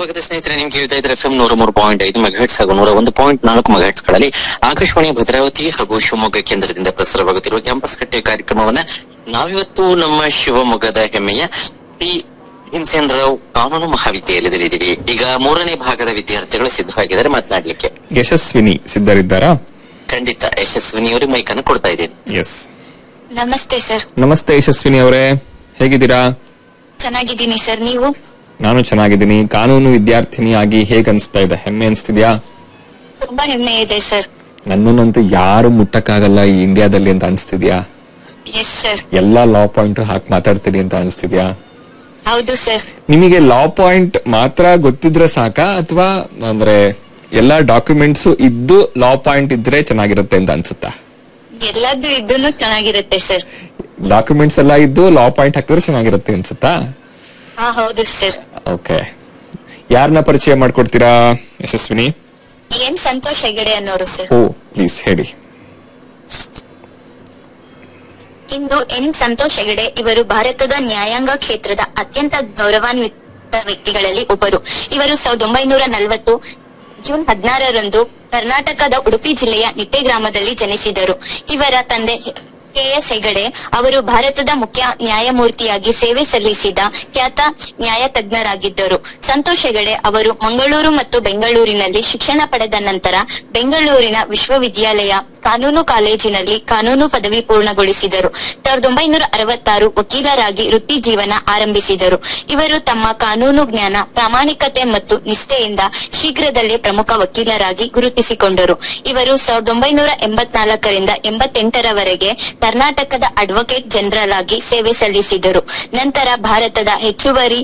ಸ್ವಾಗತ ಸ್ನೇಹಿತರೆ ನಿಮ್ಗೆ ಕೇಳ್ತಾ ಇದ್ರೆ ಎಫ್ ನೂರ ಮೂರು ಪಾಯಿಂಟ್ ಐದು ಮೆಗಾಹೆಟ್ಸ್ ಹಾಗೂ ನೂರ ಒಂದು ಪಾಯಿಂಟ್ ನಾಲ್ಕು ಮೆಗಾಹೆಟ್ಸ್ ಗಳಲ್ಲಿ ಆಕಾಶವಾಣಿ ಭದ್ರಾವತಿ ಹಾಗೂ ಶಿವಮೊಗ್ಗ ಕೇಂದ್ರದಿಂದ ಪ್ರಸಾರವಾಗುತ್ತಿರುವ ಕ್ಯಾಂಪಸ್ ಕಟ್ಟೆ ಕಾರ್ಯಕ್ರಮವನ್ನ ನಾವಿವತ್ತು ನಮ್ಮ ಶಿವಮೊಗ್ಗದ ಹೆಮ್ಮೆಯ ಟಿ ಭೀಮಸೇನ್ ರಾವ್ ಕಾನೂನು ಮಹಾವಿದ್ಯಾಲಯದಲ್ಲಿದ್ದೀವಿ ಈಗ ಮೂರನೇ ಭಾಗದ ವಿದ್ಯಾರ್ಥಿಗಳು ಸಿದ್ಧವಾಗಿದ್ದಾರೆ ಮಾತನಾಡ್ಲಿಕ್ಕೆ ಯಶಸ್ವಿನಿ ಸಿದ್ಧರಿದ್ದಾರಾ ಖಂಡಿತ ಯಶಸ್ವಿನಿ ಅವರಿಗೆ ಮೈಕ್ ಅನ್ನು ಕೊಡ್ತಾ ಇದ್ದೀನಿ ಎಸ್ ನಮಸ್ತೆ ಸರ್ ನಮಸ್ತೆ ಯಶಸ್ವಿನಿ ಅವರೇ ಹೇಗಿದ್ದೀರಾ ಚೆನ್ನಾಗಿದ್ದೀನಿ ಸರ್ ನೀವು ನಾನು ಚೆನ್ನಾಗಿದ್ದೀನಿ ಕಾನೂನು ವಿದ್ಯಾರ್ಥಿನಿ ಆಗಿ ಹೇಗ್ ಅನ್ಸ್ತಾ ಇದೆ ಹೆಮ್ಮೆ ಅನ್ಸ್ತಿದ್ಯಾ ತುಂಬಾ ಹೆಮ್ಮೆ ಇದೆ ಸರ್ ನನ್ನನ್ನಂತೂ ಯಾರು ಮುಟ್ಟಕ್ಕಾಗಲ್ಲ ಈ ಇಂಡಿಯಾದಲ್ಲಿ ಅಂತ ಅನ್ಸ್ತಿದ್ಯಾ ಎಸ್ ಸರ್ ಎಲ್ಲಾ ಲಾ ಪಾಯಿಂಟ್ ಹಾಕಿ ಮಾತಾಡ್ತೀನಿ ಅಂತ ಅನ್ಸ್ತಿದ್ಯಾ ಹೌದು ಸರ್ ನಿಮಗೆ ಲಾ ಪಾಯಿಂಟ್ ಮಾತ್ರ ಗೊತ್ತಿದ್ರೆ ಸಾಕಾ ಅಥವಾ ಅಂದ್ರೆ ಎಲ್ಲಾ ಡಾಕ್ಯುಮೆಂಟ್ಸ್ ಇದ್ದು ಲಾ ಪಾಯಿಂಟ್ ಇದ್ರೆ ಚೆನ್ನಾಗಿರುತ್ತೆ ಅಂತ ಅನ್ಸುತ್ತಾ ಎಲ್ಲದ್ದು ಇದ್ದೂನು ಚೆನ್ನಾಗಿರುತ್ತೆ ಸರ್ ಡಾಕ್ಯುಮೆಂಟ್ಸ್ ಎಲ್ಲ ಇದ್ದು ಲಾ ಪಾಯಿಂಟ್ ಹಾಕಿದ್ರೆ ಚೆನ್ನಾಗಿರುತ್ತೆ ಅನ್ಸುತ್ತಾ ಹಾ ಹೌದು ಸರ್ ಓಕೆ ಯಾರನ್ನ ಪರಿಚಯ ಮಾಡ್ಕೊಡ್ತೀರಾ ಯಶಸ್ವಿನಿ ಏನ್ ಸಂತೋಷ್ ಹೆಗಡೆ ಅನ್ನೋರು ಸರ್ ಓ ಪ್ಲೀಸ್ ಹೇಳಿ ಇಂದು ಎನ್ ಸಂತೋಷ್ ಹೆಗಡೆ ಇವರು ಭಾರತದ ನ್ಯಾಯಾಂಗ ಕ್ಷೇತ್ರದ ಅತ್ಯಂತ ಗೌರವಾನ್ವಿತ ವ್ಯಕ್ತಿಗಳಲ್ಲಿ ಒಬ್ಬರು ಇವರು ಸಾವಿರದ ಒಂಬೈನೂರ ನಲವತ್ತು ಜೂನ್ ಹದಿನಾರರಂದು ಕರ್ನಾಟಕದ ಉಡುಪಿ ಜಿಲ್ಲೆಯ ನಿಟ್ಟೆ ಗ್ರಾಮದಲ್ಲಿ ಜನಿಸಿದರು ಇವರ ತಂದೆ ಕೆ ಎಸ್ ಹೆಗಡೆ ಅವರು ಭಾರತದ ಮುಖ್ಯ ನ್ಯಾಯಮೂರ್ತಿಯಾಗಿ ಸೇವೆ ಸಲ್ಲಿಸಿದ ಖ್ಯಾತ ನ್ಯಾಯ ತಜ್ಞರಾಗಿದ್ದರು ಸಂತೋಷ್ ಹೆಗಡೆ ಅವರು ಮಂಗಳೂರು ಮತ್ತು ಬೆಂಗಳೂರಿನಲ್ಲಿ ಶಿಕ್ಷಣ ಪಡೆದ ನಂತರ ಬೆಂಗಳೂರಿನ ವಿಶ್ವವಿದ್ಯಾಲಯ ಕಾನೂನು ಕಾಲೇಜಿನಲ್ಲಿ ಕಾನೂನು ಪದವಿ ಪೂರ್ಣಗೊಳಿಸಿದರು ಸಾವಿರದ ಒಂಬೈನೂರ ಅರವತ್ತಾರು ವಕೀಲರಾಗಿ ವೃತ್ತಿ ಜೀವನ ಆರಂಭಿಸಿದರು ಇವರು ತಮ್ಮ ಕಾನೂನು ಜ್ಞಾನ ಪ್ರಾಮಾಣಿಕತೆ ಮತ್ತು ನಿಷ್ಠೆಯಿಂದ ಶೀಘ್ರದಲ್ಲೇ ಪ್ರಮುಖ ವಕೀಲರಾಗಿ ಗುರುತಿಸಿಕೊಂಡರು ಇವರು ಸಾವಿರದ ಒಂಬೈನೂರ ಎಂಬತ್ನಾಲ್ಕರಿಂದ ಎಂಬತ್ತೆಂಟರವರೆಗೆ ಕರ್ನಾಟಕದ ಅಡ್ವೊಕೇಟ್ ಜನರಲ್ ಆಗಿ ಸೇವೆ ಸಲ್ಲಿಸಿದರು ನಂತರ ಭಾರತದ ಹೆಚ್ಚುವರಿ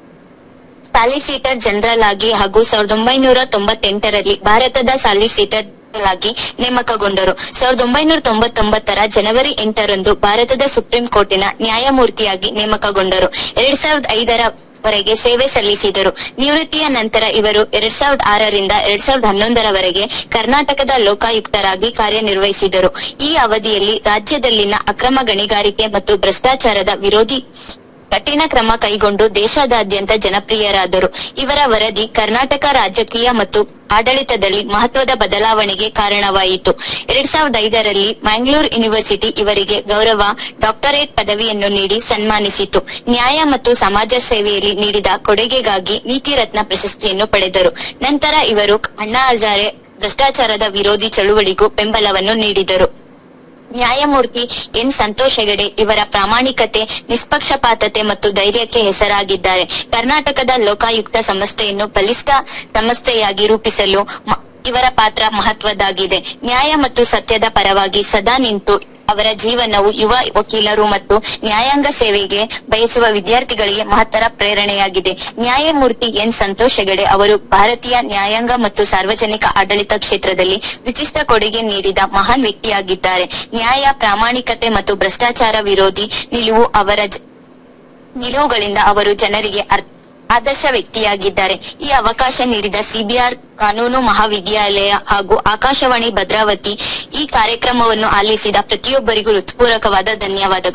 ಸಾಲಿಸಿಟರ್ ಜನರಲ್ ಆಗಿ ಹಾಗೂ ಸಾವಿರದ ಒಂಬೈನೂರ ತೊಂಬತ್ತೆಂಟರಲ್ಲಿ ಭಾರತದ ಸಾಲಿಸಿಟರ್ ಜನರಲ್ ಆಗಿ ನೇಮಕಗೊಂಡರು ಸಾವಿರದ ಒಂಬೈನೂರ ತೊಂಬತ್ತೊಂಬತ್ತರ ಜನವರಿ ಎಂಟರಂದು ಭಾರತದ ಸುಪ್ರೀಂ ಕೋರ್ಟಿನ ನ್ಯಾಯಮೂರ್ತಿಯಾಗಿ ನೇಮಕಗೊಂಡರು ಎರಡ್ ಸಾವಿರದ ಐದರ ವರೆಗೆ ಸೇವೆ ಸಲ್ಲಿಸಿದರು ನಿವೃತ್ತಿಯ ನಂತರ ಇವರು ಎರಡ್ ಸಾವಿರದ ಆರರಿಂದ ಎರಡ್ ಸಾವಿರದ ಹನ್ನೊಂದರವರೆಗೆ ಕರ್ನಾಟಕದ ಲೋಕಾಯುಕ್ತರಾಗಿ ಕಾರ್ಯನಿರ್ವಹಿಸಿದರು ಈ ಅವಧಿಯಲ್ಲಿ ರಾಜ್ಯದಲ್ಲಿನ ಅಕ್ರಮ ಗಣಿಗಾರಿಕೆ ಮತ್ತು ಭ್ರಷ್ಟಾಚಾರದ ವಿರೋಧಿ ಕಠಿಣ ಕ್ರಮ ಕೈಗೊಂಡು ದೇಶದಾದ್ಯಂತ ಜನಪ್ರಿಯರಾದರು ಇವರ ವರದಿ ಕರ್ನಾಟಕ ರಾಜಕೀಯ ಮತ್ತು ಆಡಳಿತದಲ್ಲಿ ಮಹತ್ವದ ಬದಲಾವಣೆಗೆ ಕಾರಣವಾಯಿತು ಎರಡ್ ಸಾವಿರದ ಐದರಲ್ಲಿ ಮ್ಯಾಂಗ್ಳೂರ್ ಯೂನಿವರ್ಸಿಟಿ ಇವರಿಗೆ ಗೌರವ ಡಾಕ್ಟರೇಟ್ ಪದವಿಯನ್ನು ನೀಡಿ ಸನ್ಮಾನಿಸಿತು ನ್ಯಾಯ ಮತ್ತು ಸಮಾಜ ಸೇವೆಯಲ್ಲಿ ನೀಡಿದ ಕೊಡುಗೆಗಾಗಿ ನೀತಿ ರತ್ನ ಪ್ರಶಸ್ತಿಯನ್ನು ಪಡೆದರು ನಂತರ ಇವರು ಅಣ್ಣಾ ಹಜಾರೆ ಭ್ರಷ್ಟಾಚಾರದ ವಿರೋಧಿ ಚಳುವಳಿಗೂ ಬೆಂಬಲವನ್ನು ನೀಡಿದರು ನ್ಯಾಯಮೂರ್ತಿ ಎನ್ ಸಂತೋಷ್ ಹೆಗಡೆ ಇವರ ಪ್ರಾಮಾಣಿಕತೆ ನಿಷ್ಪಕ್ಷಪಾತತೆ ಮತ್ತು ಧೈರ್ಯಕ್ಕೆ ಹೆಸರಾಗಿದ್ದಾರೆ ಕರ್ನಾಟಕದ ಲೋಕಾಯುಕ್ತ ಸಂಸ್ಥೆಯನ್ನು ಬಲಿಷ್ಠ ಸಂಸ್ಥೆಯಾಗಿ ರೂಪಿಸಲು ಮ- ಇವರ ಪಾತ್ರ ಮಹತ್ವದ್ದಾಗಿದೆ ನ್ಯಾಯ ಮತ್ತು ಸತ್ಯದ ಪರವಾಗಿ ಸದಾ ನಿಂತು ಅವರ ಜೀವನವು ಯುವ ವಕೀಲರು ಮತ್ತು ನ್ಯಾಯಾಂಗ ಸೇವೆಗೆ ಬಯಸುವ ವಿದ್ಯಾರ್ಥಿಗಳಿಗೆ ಮಹತ್ತರ ಪ್ರೇರಣೆಯಾಗಿದೆ ನ್ಯಾಯಮೂರ್ತಿ ಎನ್ ಸಂತೋಷ್ ಹೆಗಡೆ ಅವರು ಭಾರತೀಯ ನ್ಯಾಯಾಂಗ ಮತ್ತು ಸಾರ್ವಜನಿಕ ಆಡಳಿತ ಕ್ಷೇತ್ರದಲ್ಲಿ ವಿಶಿಷ್ಟ ಕೊಡುಗೆ ನೀಡಿದ ಮಹಾನ್ ವ್ಯಕ್ತಿಯಾಗಿದ್ದಾರೆ ನ್ಯಾಯ ಪ್ರಾಮಾಣಿಕತೆ ಮತ್ತು ಭ್ರಷ್ಟಾಚಾರ ವಿರೋಧಿ ನಿಲುವು ಅವರ ಜ- ನಿಲುವುಗಳಿಂದ ಅವರು ಜನರಿಗೆ ಅರ್- ಆದರ್ಶ ವ್ಯಕ್ತಿಯಾಗಿದ್ದಾರೆ ಈ ಅವಕಾಶ ನೀಡಿದ ಸಿಬಿಆರ್ ಕಾನೂನು ಮಹಾವಿದ್ಯಾಲಯ ಹಾಗೂ ಆಕಾಶವಾಣಿ ಭದ್ರಾವತಿ ಈ ಕಾರ್ಯಕ್ರಮವನ್ನು ಆಲಿಸಿದ ಪ್ರತಿಯೊಬ್ಬರಿಗೂ ಹೃತ್ಪೂರ್ವಕವಾದ ಧನ್ಯವಾದಗಳು